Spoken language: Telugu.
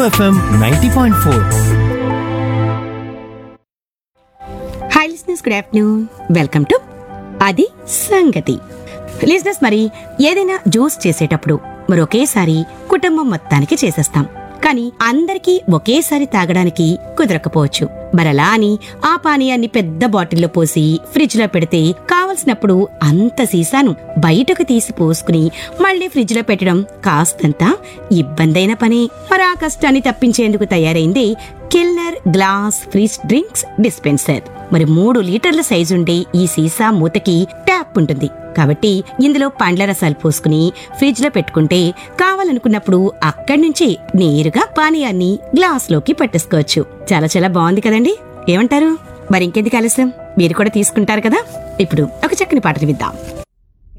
FM ninety point four hi listeners good afternoon welcome to అది సంగతి లిజినెస్ మరి ఏదైనా జ్యూస్ చేసేటప్పుడు మరి ఒకేసారి కుటుంబం మొత్తానికి చేసేస్తాం కానీ అందరికీ ఒకేసారి తాగడానికి కుదరకపోవచ్చు మరలా అని ఆ పానీయాన్ని పెద్ద బాటిల్లో పోసి ఫ్రిడ్జ్ లో పెడితే కావలసినప్పుడు అంత సీసాను బయటకు తీసి పోసుకుని మళ్ళీ ఫ్రిడ్జ్ లో పెట్టడం కాస్తంత ఇబ్బందైన పనే మరి ఆ కష్టాన్ని తప్పించేందుకు తయారైంది killer glass fridge drinks dispenser మరి మూడు లీటర్ల సైజుండే ఈ సీసా మూతకి ట్యాప్ ఉంటుంది కాబట్టి ఇందులో పండ్ల రసాలు పోసుకుని ఫ్రిడ్జ్ లో పెట్టుకుంటే కావాలనుకున్నప్పుడు అక్కడి నుంచి నేరుగా పానీయాన్ని గ్లాస్ లోకి పట్టేసుకోవచ్చు చాలా చాలా బాగుంది కదండి ఏమంటారు మరి ఇంకెందుకు ఆలస్యం మీరు కూడా తీసుకుంటారు కదా ఇప్పుడు ఒక చక్కని పాటలు విద్దాం